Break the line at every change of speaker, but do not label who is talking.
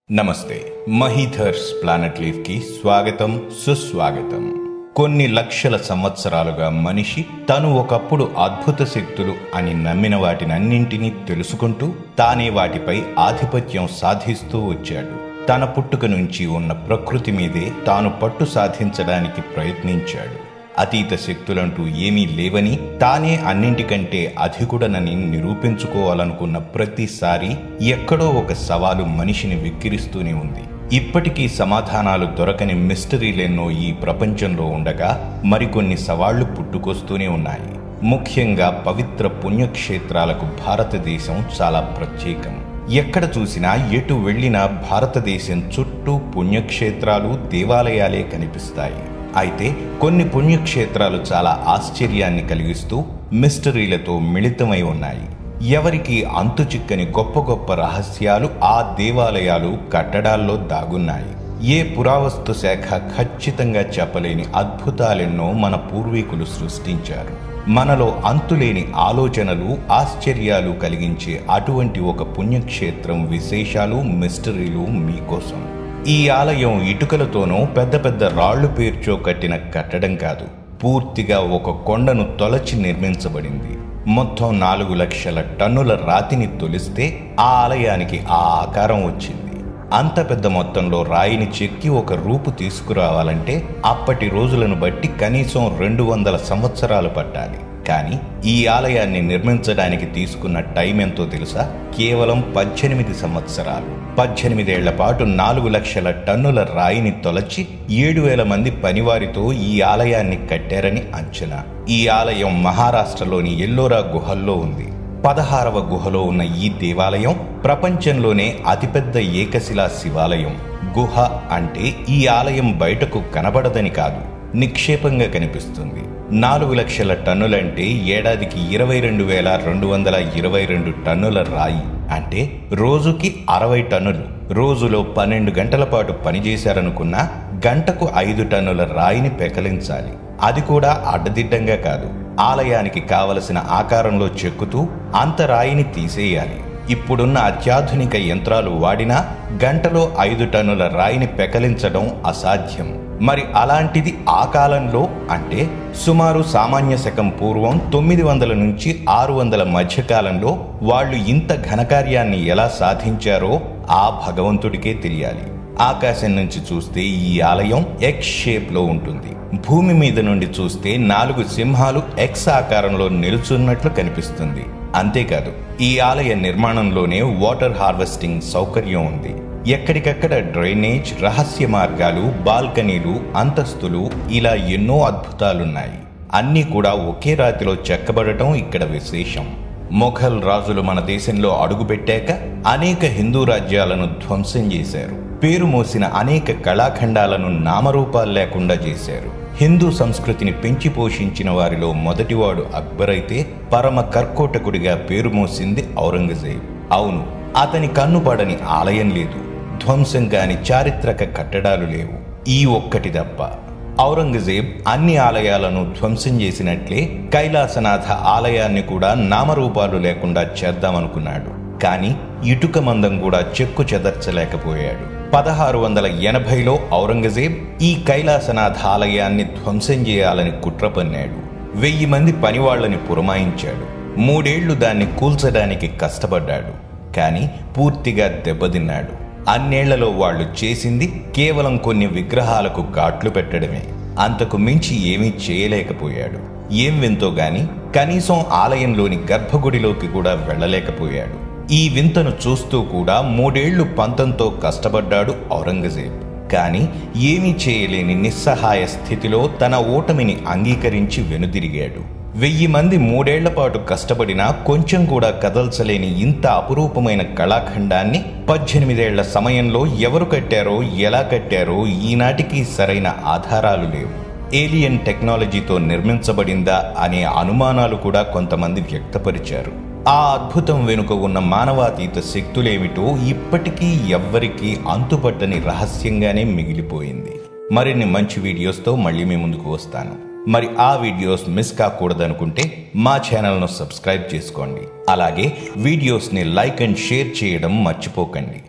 నమస్తే మహీధర్స్ planet leaf కి స్వాగతం సుస్వాగతం కొన్ని లక్షల సంవత్సరాలుగా మనిషి తను ఒకప్పుడు అద్భుత శక్తులు అని నమ్మిన వాటినన్నింటినీ తెలుసుకుంటూ తానే వాటిపై ఆధిపత్యం సాధిస్తూ వచ్చాడు తన పుట్టుక నుంచి ఉన్న ప్రకృతి మీదే తాను పట్టు సాధించడానికి ప్రయత్నించాడు అతీత శక్తులంటూ ఏమీ లేవని తానే అన్నింటికంటే అధికుడనని నిరూపించుకోవాలనుకున్న ప్రతిసారి ఎక్కడో ఒక సవాలు మనిషిని వెక్కిరిస్తూనే ఉంది ఇప్పటికీ సమాధానాలు దొరకని మిస్టరీలెన్నో ఈ ప్రపంచంలో ఉండగా మరికొన్ని సవాళ్లు పుట్టుకొస్తూనే ఉన్నాయి ముఖ్యంగా పవిత్ర పుణ్యక్షేత్రాలకు భారతదేశం చాలా ప్రత్యేకం ఎక్కడ చూసినా ఎటు వెళ్ళినా భారతదేశం చుట్టూ పుణ్యక్షేత్రాలు దేవాలయాలే కనిపిస్తాయి అయితే కొన్ని పుణ్యక్షేత్రాలు చాలా ఆశ్చర్యాన్ని కలిగిస్తూ మిస్టరీలతో మిళితమై ఉన్నాయి ఎవరికి అంతు చిక్కని గొప్ప గొప్ప రహస్యాలు ఆ దేవాలయాలు కట్టడాల్లో దాగున్నాయి ఏ పురావస్తు శాఖ ఖచ్చితంగా చెప్పలేని అద్భుతాలెన్నో మన పూర్వీకులు సృష్టించారు మనలో అంతులేని ఆలోచనలు ఆశ్చర్యాలు కలిగించే అటువంటి ఒక పుణ్యక్షేత్రం విశేషాలు మిస్టరీలు మీకోసం ఈ ఆలయం ఇటుకలతోనూ పెద్ద పెద్ద రాళ్లు పేర్చో కట్టిన కట్టడం కాదు పూర్తిగా ఒక కొండను తొలచి నిర్మించబడింది మొత్తం నాలుగు లక్షల టన్నుల రాతిని తొలిస్తే ఆ ఆలయానికి ఆ ఆకారం వచ్చింది అంత పెద్ద మొత్తంలో రాయిని చెక్కి ఒక రూపు తీసుకురావాలంటే అప్పటి రోజులను బట్టి కనీసం రెండు వందల సంవత్సరాలు పట్టాలి కానీ ఈ ఆలయాన్ని నిర్మించడానికి తీసుకున్న టైం ఎంతో తెలుసా కేవలం పద్దెనిమిది సంవత్సరాలు పద్దెనిమిదేళ్ల పాటు నాలుగు లక్షల టన్నుల రాయిని తొలచి ఏడు వేల మంది పనివారితో ఈ ఆలయాన్ని కట్టారని అంచనా ఈ ఆలయం మహారాష్ట్రలోని ఎల్లోరా గుహల్లో ఉంది పదహారవ గుహలో ఉన్న ఈ దేవాలయం ప్రపంచంలోనే అతిపెద్ద ఏకశిలా శివాలయం గుహ అంటే ఈ ఆలయం బయటకు కనబడదని కాదు నిక్షేపంగా కనిపిస్తుంది నాలుగు లక్షల టన్నులంటే ఏడాదికి ఇరవై రెండు వేల రెండు వందల ఇరవై రెండు టన్నుల రాయి అంటే రోజుకి అరవై టన్నులు రోజులో పన్నెండు గంటల పాటు పనిచేశారనుకున్నా గంటకు ఐదు టన్నుల రాయిని పెకలించాలి అది కూడా అడ్డదిడ్డంగా కాదు ఆలయానికి కావలసిన ఆకారంలో చెక్కుతూ అంత రాయిని తీసేయాలి ఇప్పుడున్న అత్యాధునిక యంత్రాలు వాడినా గంటలో ఐదు టన్నుల రాయిని పెకలించడం అసాధ్యం మరి అలాంటిది ఆ కాలంలో అంటే సుమారు సామాన్య శకం పూర్వం తొమ్మిది వందల నుంచి ఆరు వందల మధ్యకాలంలో వాళ్ళు ఇంత ఘనకార్యాన్ని ఎలా సాధించారో ఆ భగవంతుడికే తెలియాలి ఆకాశం నుంచి చూస్తే ఈ ఆలయం ఎక్స్ షేప్ లో ఉంటుంది భూమి మీద నుండి చూస్తే నాలుగు సింహాలు ఎక్స్ ఆకారంలో నిలుచున్నట్లు కనిపిస్తుంది అంతేకాదు ఈ ఆలయ నిర్మాణంలోనే వాటర్ హార్వెస్టింగ్ సౌకర్యం ఉంది ఎక్కడికక్కడ డ్రైనేజ్ రహస్య మార్గాలు బాల్కనీలు అంతస్తులు ఇలా ఎన్నో అద్భుతాలున్నాయి అన్నీ కూడా ఒకే రాతిలో చెక్కబడటం ఇక్కడ విశేషం మొఘల్ రాజులు మన దేశంలో అడుగుపెట్టాక అనేక హిందూ రాజ్యాలను ధ్వంసం చేశారు పేరు మోసిన అనేక కళాఖండాలను నామరూపాలు లేకుండా చేశారు హిందూ సంస్కృతిని పెంచి పోషించిన వారిలో మొదటివాడు అక్బర్ అయితే పరమ కర్కోటకుడిగా పేరు మోసింది ఔరంగజేబ్ అవును అతని కన్నుపడని ఆలయం లేదు ధ్వంసం కాని చారిత్రక కట్టడాలు లేవు ఈ ఒక్కటి తప్ప ఔరంగజేబ్ అన్ని ఆలయాలను ధ్వంసం చేసినట్లే కైలాసనాథ ఆలయాన్ని కూడా నామరూపాలు లేకుండా చేద్దామనుకున్నాడు కానీ ఇటుక మందం కూడా చెక్కు చెదర్చలేకపోయాడు పదహారు వందల ఎనభైలో ఔరంగజేబ్ ఈ కైలాసనాథ ఆలయాన్ని ధ్వంసం చేయాలని కుట్ర పన్నాడు వెయ్యి మంది పనివాళ్లని పురమాయించాడు మూడేళ్లు దాన్ని కూల్చడానికి కష్టపడ్డాడు కానీ పూర్తిగా దెబ్బతిన్నాడు అన్నేళ్లలో వాళ్ళు చేసింది కేవలం కొన్ని విగ్రహాలకు ఘాట్లు పెట్టడమే అంతకు మించి ఏమీ చేయలేకపోయాడు ఏం వింతో గాని కనీసం ఆలయంలోని గర్భగుడిలోకి కూడా వెళ్ళలేకపోయాడు ఈ వింతను చూస్తూ కూడా మూడేళ్లు పంతంతో కష్టపడ్డాడు ఔరంగజేబ్ కానీ ఏమీ చేయలేని నిస్సహాయ స్థితిలో తన ఓటమిని అంగీకరించి వెనుదిరిగాడు వెయ్యి మంది మూడేళ్ల పాటు కష్టపడినా కొంచెం కూడా కదల్చలేని ఇంత అపురూపమైన కళాఖండాన్ని పద్దెనిమిదేళ్ల సమయంలో ఎవరు కట్టారో ఎలా కట్టారో ఈనాటికి సరైన ఆధారాలు లేవు ఏలియన్ టెక్నాలజీతో నిర్మించబడిందా అనే అనుమానాలు కూడా కొంతమంది వ్యక్తపరిచారు ఆ అద్భుతం వెనుక ఉన్న మానవాతీత శక్తులేమిటో ఇప్పటికీ ఎవ్వరికీ అంతుపట్టని రహస్యంగానే మిగిలిపోయింది మరిన్ని మంచి వీడియోస్తో మళ్ళీ మీ ముందుకు వస్తాను మరి ఆ వీడియోస్ మిస్ కాకూడదనుకుంటే మా ఛానల్ను సబ్స్క్రైబ్ చేసుకోండి అలాగే వీడియోస్ని లైక్ అండ్ షేర్ చేయడం మర్చిపోకండి